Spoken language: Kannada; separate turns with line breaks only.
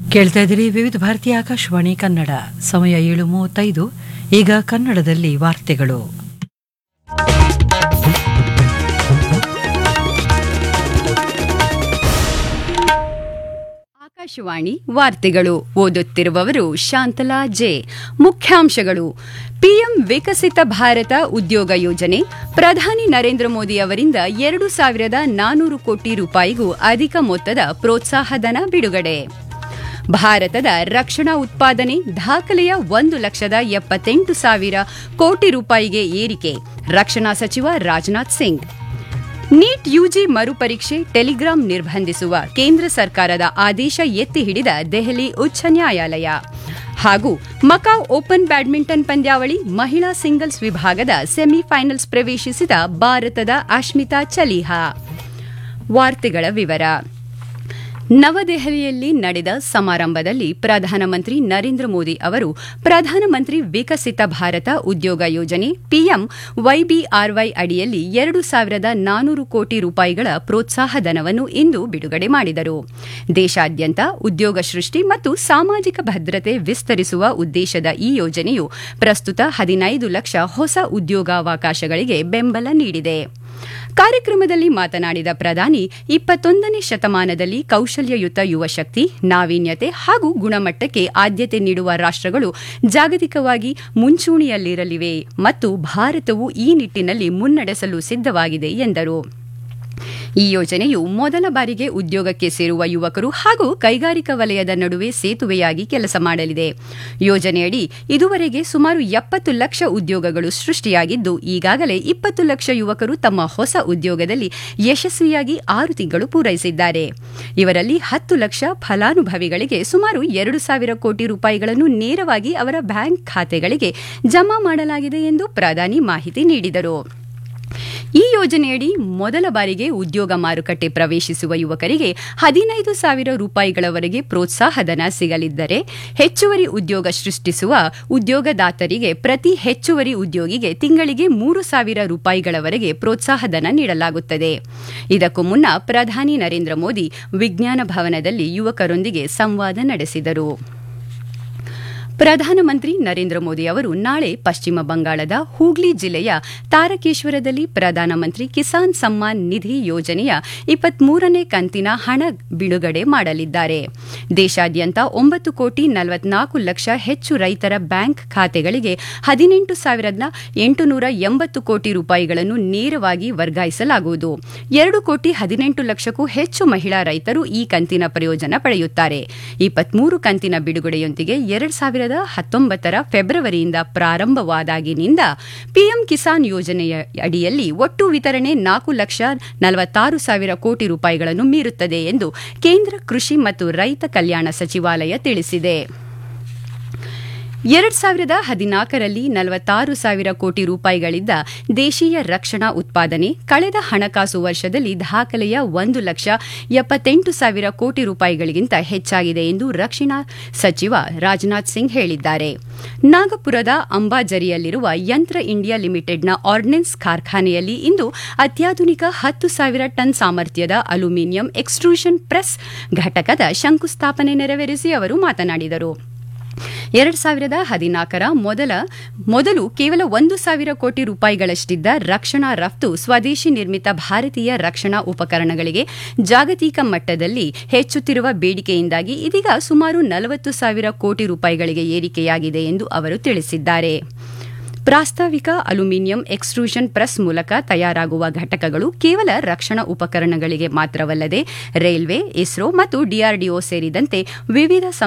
ಕೇಳ್ತಾ ಇದ್ದೀರಿ ವಿವಿಧ ಭಾರತೀಯ ಆಕಾಶವಾಣಿ ಕನ್ನಡ ಸಮಯ ಏಳು ಮೂವತ್ತೈದು ಈಗ ಕನ್ನಡದಲ್ಲಿ ವಾರ್ತೆಗಳು
ಆಕಾಶವಾಣಿ ವಾರ್ತೆಗಳು ಓದುತ್ತಿರುವವರು ಶಾಂತಲಾ ಜೆ ಮುಖ್ಯಾಂಶಗಳು ಪಿಎಂ ವಿಕಸಿತ ಭಾರತ ಉದ್ಯೋಗ ಯೋಜನೆ ಪ್ರಧಾನಿ ನರೇಂದ್ರ ಮೋದಿ ಅವರಿಂದ ಎರಡು ಸಾವಿರದ ನಾನೂರು ಕೋಟಿ ರೂಪಾಯಿಗೂ ಅಧಿಕ ಮೊತ್ತದ ಪ್ರೋತ್ಸಾಹಧನ ಬಿಡುಗಡೆ ಭಾರತದ ರಕ್ಷಣಾ ಉತ್ಪಾದನೆ ದಾಖಲೆಯ ಒಂದು ಲಕ್ಷದ ಎಪ್ಪತ್ತೆಂಟು ಸಾವಿರ ಕೋಟಿ ರೂಪಾಯಿಗೆ ಏರಿಕೆ ರಕ್ಷಣಾ ಸಚಿವ ರಾಜನಾಥ್ ಸಿಂಗ್ ನೀಟ್ ಯುಜಿ ಮರುಪರೀಕ್ಷೆ ಟೆಲಿಗ್ರಾಂ ನಿರ್ಬಂಧಿಸುವ ಕೇಂದ್ರ ಸರ್ಕಾರದ ಆದೇಶ ಎತ್ತಿ ಹಿಡಿದ ದೆಹಲಿ ಉಚ್ಚ ನ್ಯಾಯಾಲಯ ಹಾಗೂ ಮಕಾವ್ ಓಪನ್ ಬ್ಯಾಡ್ಮಿಂಟನ್ ಪಂದ್ಯಾವಳಿ ಮಹಿಳಾ ಸಿಂಗಲ್ಸ್ ವಿಭಾಗದ ಸೆಮಿಫೈನಲ್ಸ್ ಪ್ರವೇಶಿಸಿದ ಭಾರತದ ಅಶ್ಮಿತಾ ಚಲಿಹಾ ವಾರ್ತೆಗಳ ವಿವರ ನವದೆಹಲಿಯಲ್ಲಿ ನಡೆದ ಸಮಾರಂಭದಲ್ಲಿ ಪ್ರಧಾನಮಂತ್ರಿ ನರೇಂದ್ರ ಮೋದಿ ಅವರು ಪ್ರಧಾನಮಂತ್ರಿ ವಿಕಸಿತ ಭಾರತ ಉದ್ಯೋಗ ಯೋಜನೆ ಪಿಎಂ ವೈಬಿಆರ್ವೈ ಅಡಿಯಲ್ಲಿ ಎರಡು ಸಾವಿರದ ನಾನೂರು ಕೋಟಿ ರೂಪಾಯಿಗಳ ಪ್ರೋತ್ಸಾಹಧನವನ್ನು ಇಂದು ಬಿಡುಗಡೆ ಮಾಡಿದರು ದೇಶಾದ್ಯಂತ ಉದ್ಯೋಗ ಸೃಷ್ಟಿ ಮತ್ತು ಸಾಮಾಜಿಕ ಭದ್ರತೆ ವಿಸ್ತರಿಸುವ ಉದ್ದೇಶದ ಈ ಯೋಜನೆಯು ಪ್ರಸ್ತುತ ಹದಿನೈದು ಲಕ್ಷ ಹೊಸ ಉದ್ಯೋಗಾವಕಾಶಗಳಿಗೆ ಬೆಂಬಲ ನೀಡಿದೆ ಕಾರ್ಯಕ್ರಮದಲ್ಲಿ ಮಾತನಾಡಿದ ಪ್ರಧಾನಿ ಇಪ್ಪತ್ತೊಂದನೇ ಶತಮಾನದಲ್ಲಿ ಕೌಶಲ್ಯಯುತ ಯುವ ಶಕ್ತಿ ನಾವೀನ್ಯತೆ ಹಾಗೂ ಗುಣಮಟ್ಟಕ್ಕೆ ಆದ್ಯತೆ ನೀಡುವ ರಾಷ್ಟ್ರಗಳು ಜಾಗತಿಕವಾಗಿ ಮುಂಚೂಣಿಯಲ್ಲಿರಲಿವೆ ಮತ್ತು ಭಾರತವು ಈ ನಿಟ್ಟಿನಲ್ಲಿ ಮುನ್ನಡೆಸಲು ಸಿದ್ಧವಾಗಿದೆ ಎಂದರು ಈ ಯೋಜನೆಯು ಮೊದಲ ಬಾರಿಗೆ ಉದ್ಯೋಗಕ್ಕೆ ಸೇರುವ ಯುವಕರು ಹಾಗೂ ಕೈಗಾರಿಕಾ ವಲಯದ ನಡುವೆ ಸೇತುವೆಯಾಗಿ ಕೆಲಸ ಮಾಡಲಿದೆ ಯೋಜನೆಯಡಿ ಇದುವರೆಗೆ ಸುಮಾರು ಎಪ್ಪತ್ತು ಲಕ್ಷ ಉದ್ಯೋಗಗಳು ಸೃಷ್ಟಿಯಾಗಿದ್ದು ಈಗಾಗಲೇ ಇಪ್ಪತ್ತು ಲಕ್ಷ ಯುವಕರು ತಮ್ಮ ಹೊಸ ಉದ್ಯೋಗದಲ್ಲಿ ಯಶಸ್ವಿಯಾಗಿ ಆರು ತಿಂಗಳು ಪೂರೈಸಿದ್ದಾರೆ ಇವರಲ್ಲಿ ಹತ್ತು ಲಕ್ಷ ಫಲಾನುಭವಿಗಳಿಗೆ ಸುಮಾರು ಎರಡು ಸಾವಿರ ಕೋಟಿ ರೂಪಾಯಿಗಳನ್ನು ನೇರವಾಗಿ ಅವರ ಬ್ಯಾಂಕ್ ಖಾತೆಗಳಿಗೆ ಜಮಾ ಮಾಡಲಾಗಿದೆ ಎಂದು ಪ್ರಧಾನಿ ಮಾಹಿತಿ ನೀಡಿದರು ಈ ಯೋಜನೆಯಡಿ ಮೊದಲ ಬಾರಿಗೆ ಉದ್ಯೋಗ ಮಾರುಕಟ್ಟೆ ಪ್ರವೇಶಿಸುವ ಯುವಕರಿಗೆ ಹದಿನೈದು ಸಾವಿರ ರೂಪಾಯಿಗಳವರೆಗೆ ಪ್ರೋತ್ಸಾಹಧನ ಸಿಗಲಿದ್ದರೆ ಹೆಚ್ಚುವರಿ ಉದ್ಯೋಗ ಸೃಷ್ಟಿಸುವ ಉದ್ಯೋಗದಾತರಿಗೆ ಪ್ರತಿ ಹೆಚ್ಚುವರಿ ಉದ್ಯೋಗಿಗೆ ತಿಂಗಳಿಗೆ ಮೂರು ಸಾವಿರ ರೂಪಾಯಿಗಳವರೆಗೆ ಪ್ರೋತ್ಸಾಹಧನ ನೀಡಲಾಗುತ್ತದೆ ಇದಕ್ಕೂ ಮುನ್ನ ಪ್ರಧಾನಿ ನರೇಂದ್ರ ಮೋದಿ ವಿಜ್ಞಾನ ಭವನದಲ್ಲಿ ಯುವಕರೊಂದಿಗೆ ಸಂವಾದ ನಡೆಸಿದರು ಪ್ರಧಾನಮಂತ್ರಿ ನರೇಂದ್ರ ಮೋದಿ ಅವರು ನಾಳೆ ಪಶ್ಚಿಮ ಬಂಗಾಳದ ಹೂಗ್ಲಿ ಜಿಲ್ಲೆಯ ತಾರಕೇಶ್ವರದಲ್ಲಿ ಪ್ರಧಾನಮಂತ್ರಿ ಕಿಸಾನ್ ಸಮ್ಮಾನ್ ನಿಧಿ ಯೋಜನೆಯ ಇಪ್ಪತ್ಮೂರನೇ ಕಂತಿನ ಹಣ ಬಿಡುಗಡೆ ಮಾಡಲಿದ್ದಾರೆ ದೇಶಾದ್ಯಂತ ಒಂಬತ್ತು ಕೋಟಿ ನಲವತ್ನಾಲ್ಕು ಲಕ್ಷ ಹೆಚ್ಚು ರೈತರ ಬ್ಯಾಂಕ್ ಖಾತೆಗಳಿಗೆ ಹದಿನೆಂಟು ಸಾವಿರದ ಎಂಟುನೂರ ಎಂಬತ್ತು ಕೋಟಿ ರೂಪಾಯಿಗಳನ್ನು ನೇರವಾಗಿ ವರ್ಗಾಯಿಸಲಾಗುವುದು ಎರಡು ಕೋಟಿ ಹದಿನೆಂಟು ಲಕ್ಷಕ್ಕೂ ಹೆಚ್ಚು ಮಹಿಳಾ ರೈತರು ಈ ಕಂತಿನ ಪ್ರಯೋಜನ ಪಡೆಯುತ್ತಾರೆ ಇಪ್ಪತ್ಮೂರು ಕಂತಿನ ಬಿಡುಗಡೆಯೊಂದಿಗೆ ಎರಡು ಸಾವಿರದ ಹತ್ತೊಂಬತ್ತರ ಫೆಬ್ರವರಿಯಿಂದ ಪ್ರಾರಂಭವಾದಾಗಿನಿಂದ ಪಿಎಂ ಕಿಸಾನ್ ಯೋಜನೆಯ ಅಡಿಯಲ್ಲಿ ಒಟ್ಟು ವಿತರಣೆ ನಾಲ್ಕು ಲಕ್ಷ ನಲವತ್ತಾರು ಸಾವಿರ ಕೋಟಿ ರೂಪಾಯಿಗಳನ್ನು ಮೀರುತ್ತದೆ ಎಂದು ಕೇಂದ್ರ ಕೃಷಿ ಮತ್ತು ರೈತ ಕಲ್ಯಾಣ ಸಚಿವಾಲಯ ತಿಳಿಸಿದೆ ಎರಡ್ ಸಾವಿರದ ಹದಿನಾಲ್ಕರಲ್ಲಿ ನಲವತ್ತಾರು ಸಾವಿರ ಕೋಟಿ ರೂಪಾಯಿಗಳಿದ್ದ ದೇಶೀಯ ರಕ್ಷಣಾ ಉತ್ಪಾದನೆ ಕಳೆದ ಹಣಕಾಸು ವರ್ಷದಲ್ಲಿ ದಾಖಲೆಯ ಒಂದು ಲಕ್ಷ ಎಪ್ಪತ್ತೆಂಟು ಸಾವಿರ ಕೋಟಿ ರೂಪಾಯಿಗಳಿಗಿಂತ ಹೆಚ್ಚಾಗಿದೆ ಎಂದು ರಕ್ಷಣಾ ಸಚಿವ ರಾಜನಾಥ್ ಸಿಂಗ್ ಹೇಳಿದ್ದಾರೆ ನಾಗಪುರದ ಅಂಬಾಜರಿಯಲ್ಲಿರುವ ಯಂತ್ರ ಇಂಡಿಯಾ ಲಿಮಿಟೆಡ್ನ ಆರ್ಡಿನೆನ್ಸ್ ಕಾರ್ಖಾನೆಯಲ್ಲಿ ಇಂದು ಅತ್ಯಾಧುನಿಕ ಹತ್ತು ಸಾವಿರ ಟನ್ ಸಾಮರ್ಥ್ಯದ ಅಲ್ಯೂಮಿನಿಯಂ ಎಕ್ಸ್ಟ್ರೂಷನ್ ಪ್ರೆಸ್ ಘಟಕದ ಶಂಕುಸ್ಥಾಪನೆ ನೆರವೇರಿಸಿ ಅವರು ಮಾತನಾಡಿದರು ಎರಡ್ ಸಾವಿರದ ಹದಿನಾಲ್ಕರ ಮೊದಲ ಮೊದಲು ಕೇವಲ ಒಂದು ಸಾವಿರ ಕೋಟಿ ರೂಪಾಯಿಗಳಷ್ಟಿದ್ದ ರಕ್ಷಣಾ ರಫ್ತು ಸ್ವದೇಶಿ ನಿರ್ಮಿತ ಭಾರತೀಯ ರಕ್ಷಣಾ ಉಪಕರಣಗಳಿಗೆ ಜಾಗತಿಕ ಮಟ್ಟದಲ್ಲಿ ಹೆಚ್ಚುತ್ತಿರುವ ಬೇಡಿಕೆಯಿಂದಾಗಿ ಇದೀಗ ಸುಮಾರು ನಲವತ್ತು ಸಾವಿರ ಕೋಟಿ ರೂಪಾಯಿಗಳಿಗೆ ಏರಿಕೆಯಾಗಿದೆ ಎಂದು ಅವರು ತಿಳಿಸಿದ್ದಾರೆ ಪ್ರಾಸ್ತಾವಿಕ ಅಲ್ಯೂಮಿನಿಯಂ ಎಕ್ಸ್ಟ್ರೂಷನ್ ಪ್ರೆಸ್ ಮೂಲಕ ತಯಾರಾಗುವ ಘಟಕಗಳು ಕೇವಲ ರಕ್ಷಣಾ ಉಪಕರಣಗಳಿಗೆ ಮಾತ್ರವಲ್ಲದೆ ರೈಲ್ವೆ ಇಸ್ರೋ ಮತ್ತು ಡಿಆರ್ಡಿಒ ಸೇರಿದಂತೆ ವಿವಿಧ